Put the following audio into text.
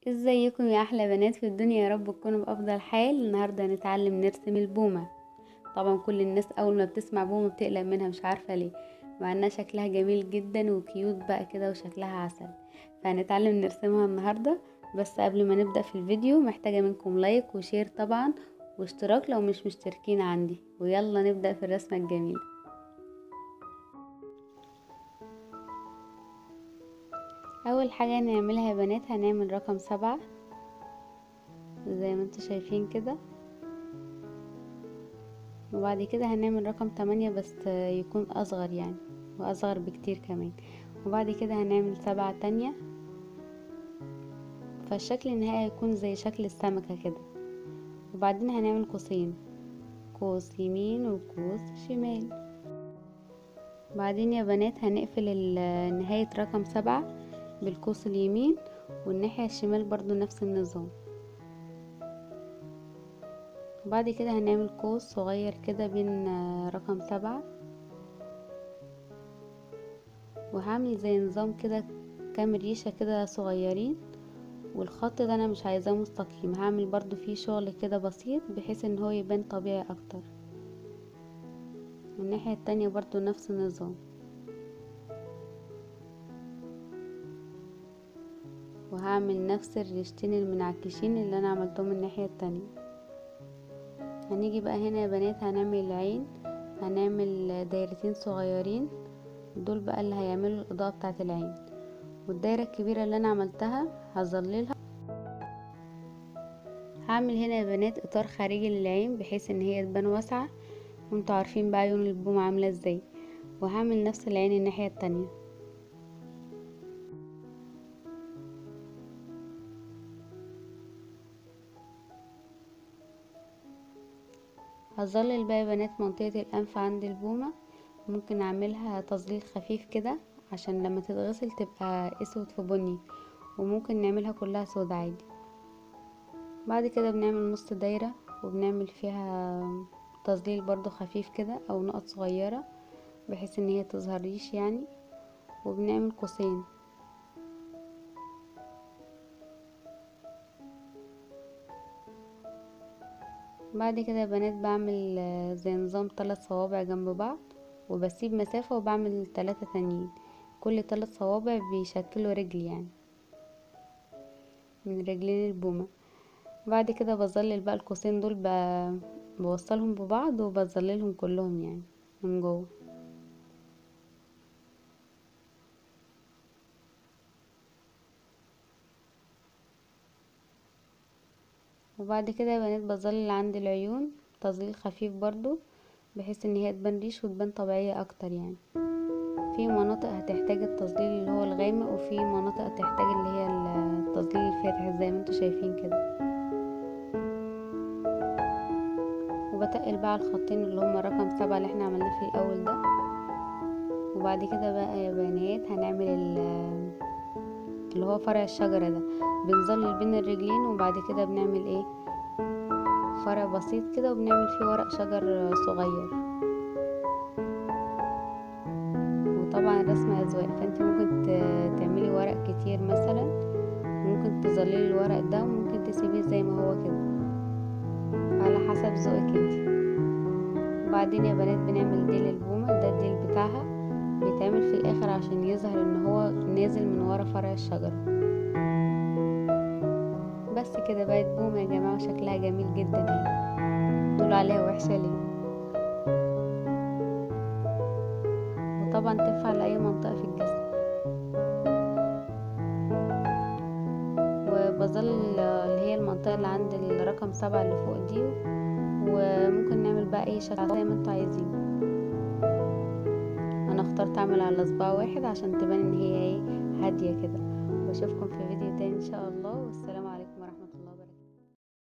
ازيكم يا احلى بنات في الدنيا يا رب تكونوا بافضل حال النهارده هنتعلم نرسم البومه طبعا كل الناس اول ما بتسمع بومه بتقلق منها مش عارفه ليه مع انها شكلها جميل جدا وكيوت بقى كده وشكلها عسل فهنتعلم نرسمها النهارده بس قبل ما نبدا في الفيديو محتاجه منكم لايك وشير طبعا واشتراك لو مش مشتركين عندي ويلا نبدا في الرسمه الجميله اول حاجة هنعملها يا بنات هنعمل رقم سبعة زي ما انتوا شايفين كده وبعد كده هنعمل رقم تمانية بس يكون اصغر يعني واصغر بكتير كمان وبعد كده هنعمل سبعة تانية فالشكل النهائي هيكون زي شكل السمكة كده وبعدين هنعمل قوسين قوس يمين وقوس شمال بعدين يا بنات هنقفل نهاية رقم سبعة بالقوس اليمين والناحية الشمال برضو نفس النظام وبعد كده هنعمل قوس صغير كده بين رقم سبعة وهعمل زي نظام كده كام ريشة كده صغيرين والخط ده انا مش عايزاه مستقيم هعمل برضو فيه شغل كده بسيط بحيث ان هو يبان طبيعي اكتر والناحية التانية برضو نفس النظام وهعمل نفس الريشتين المنعكشين اللي انا عملتهم الناحية التانية هنيجي بقى هنا يا بنات هنعمل العين هنعمل دايرتين صغيرين دول بقى اللي هيعملوا الاضاءة بتاعة العين والدايرة الكبيرة اللي انا عملتها هظللها هعمل هنا يا بنات اطار خارجي للعين بحيث ان هي تبان واسعة وانتوا عارفين بقى عيون البوم عاملة ازاي وهعمل نفس العين الناحية التانية هظلل بقى يا بنات منطقة الأنف عند البومة ممكن أعملها تظليل خفيف كده عشان لما تتغسل تبقى اسود في بني وممكن نعملها كلها سود عادي بعد كده بنعمل نص دايرة وبنعمل فيها تظليل برضو خفيف كده او نقط صغيرة بحيث ان هي تظهر ريش يعني وبنعمل قوسين بعد كده يا بنات بعمل زي نظام ثلاث صوابع جنب بعض وبسيب مسافة وبعمل ثلاثة تانيين كل ثلاث صوابع بيشكلوا رجل يعني من رجلين البومة بعد كده بظلل بقى القوسين دول بوصلهم ببعض وبظللهم كلهم يعني من جوه وبعد كده يا بنات بظلل عند العيون تظليل خفيف برضو بحيث ان هي تبان ريش وتبان طبيعية اكتر يعني في مناطق هتحتاج التظليل اللي هو الغامق وفي مناطق هتحتاج اللي هي التظليل الفاتح زي ما انتوا شايفين كده وبتقل بقى الخطين اللي هما رقم سبعة اللي احنا عملناه في الاول ده وبعد كده بقى يا بنات هنعمل اللي هو فرع الشجرة ده بنظلل بين الرجلين وبعد كده بنعمل ايه فرع بسيط كده وبنعمل فيه ورق شجر صغير وطبعا الرسم اذواق فانت ممكن تعملي ورق كتير مثلا ممكن تظللي الورق ده وممكن تسيبيه زي ما هو كده على حسب ذوقك انت وبعدين يا بنات بنعمل ديل البومة ده الديل بتاعها بيتعمل في الاخر عشان يظهر ان هو نازل من ورا فرع الشجرة بس كده بقت بومة يا جماعة وشكلها جميل جدا يعني تقولوا عليها وحشة ليه وطبعا تنفع لأي منطقة في الجسم وبظل اللي هي المنطقة اللي عند الرقم سبعة اللي فوق دي وممكن نعمل بقى اي شكل زي ما انتوا عايزين انا اخترت اعمل على صباع واحد عشان تبان ان هي ايه هادية كده واشوفكم في فيديو تاني ان شاء الله والسلام عليكم